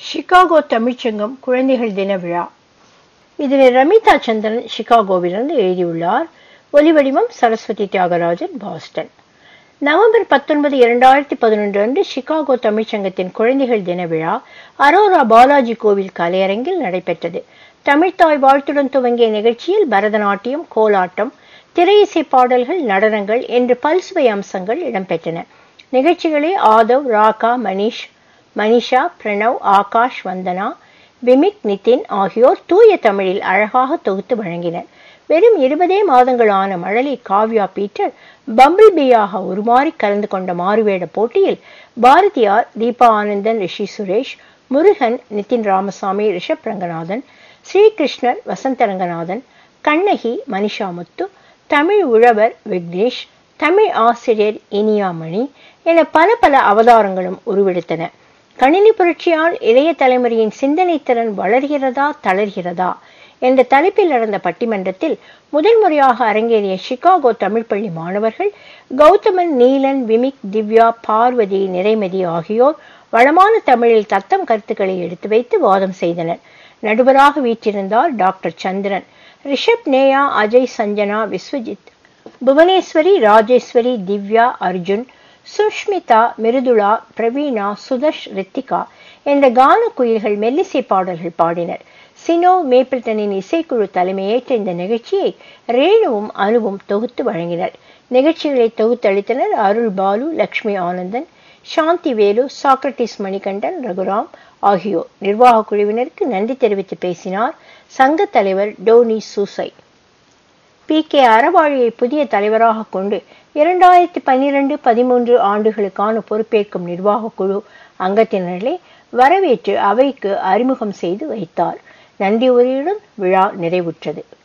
Chicago தமிழ்ச்சங்கம் குழந்தைகள் தின விழா இதனை ரமிதா சந்திரன் சிகாகோவிலிருந்து எழுதியுள்ளார் ஒலிவடிவம் சரஸ்வதி தியாகராஜன் பாஸ்டன் நவம்பர் பத்தொன்பது இரண்டாயிரத்தி பதினொன்று அன்று சிகாகோ தமிழ்ச்சங்கத்தின் குழந்தைகள் தின விழா அரோரா பாலாஜி கோவில் கலையரங்கில் நடைபெற்றது தமிழ்த்தாய் வாழ்த்துடன் துவங்கிய நிகழ்ச்சியில் பரதநாட்டியம் கோலாட்டம் திரையிசை பாடல்கள் நடனங்கள் என்று பல்சுவை அம்சங்கள் இடம்பெற்றன நிகழ்ச்சிகளை ஆதவ் ராகா மணிஷ் மனிஷா பிரணவ் ஆகாஷ் வந்தனா விமிக் நிதின் ஆகியோர் தூய தமிழில் அழகாக தொகுத்து வழங்கினர் வெறும் இருபதே மாதங்கள் ஆன மழலை காவ்யா பீட்டர் பம்பிள் பியாக உருமாறி கலந்து கொண்ட மாறுவேட போட்டியில் பாரதியார் தீபா ஆனந்தன் ரிஷி சுரேஷ் முருகன் நிதின் ராமசாமி ரிஷப் ரங்கநாதன் ஸ்ரீகிருஷ்ணர் வசந்த ரங்கநாதன் கண்ணகி மனிஷா முத்து தமிழ் உழவர் விக்னேஷ் தமிழ் ஆசிரியர் இனியாமணி என பல பல அவதாரங்களும் உருவெடுத்தன கணினி புரட்சியால் இளைய தலைமுறையின் சிந்தனை திறன் வளர்கிறதா தளர்கிறதா என்ற தலைப்பில் நடந்த பட்டிமன்றத்தில் முதல் முறையாக அரங்கேறிய சிகாகோ தமிழ் பள்ளி மாணவர்கள் கௌதமன் நீலன் விமிக் திவ்யா பார்வதி நிறைமதி ஆகியோர் வளமான தமிழில் தத்தம் கருத்துக்களை எடுத்து வைத்து வாதம் செய்தனர் நடுவராக வீற்றிருந்தார் டாக்டர் சந்திரன் ரிஷப் நேயா அஜய் சஞ்சனா விஸ்வஜித் புவனேஸ்வரி ராஜேஸ்வரி திவ்யா அர்ஜுன் சுஷ்மிதா மிருதுளா பிரவீணா சுதர்ஷ் ரித்திகா என்ற கான குயில்கள் மெல்லிசை பாடல்கள் பாடினர் சினோ மேப்பிள்டனின் இசைக்குழு தலைமையேற்ற இந்த நிகழ்ச்சியை ரேணுவும் அனுவும் தொகுத்து வழங்கினர் நிகழ்ச்சிகளை தொகுத்தளித்தனர் அருள் பாலு லக்ஷ்மி ஆனந்தன் சாந்தி வேலு சாக்ரட்டிஸ் மணிகண்டன் ரகுராம் ஆகியோர் நிர்வாக குழுவினருக்கு நன்றி தெரிவித்து பேசினார் சங்க தலைவர் டோனி சூசை பி கே அறவாழியை புதிய தலைவராக கொண்டு இரண்டாயிரத்தி பன்னிரண்டு பதிமூன்று ஆண்டுகளுக்கான பொறுப்பேற்கும் நிர்வாக குழு அங்கத்தினர்களை வரவேற்று அவைக்கு அறிமுகம் செய்து வைத்தார் நன்றி உரையுடன் விழா நிறைவுற்றது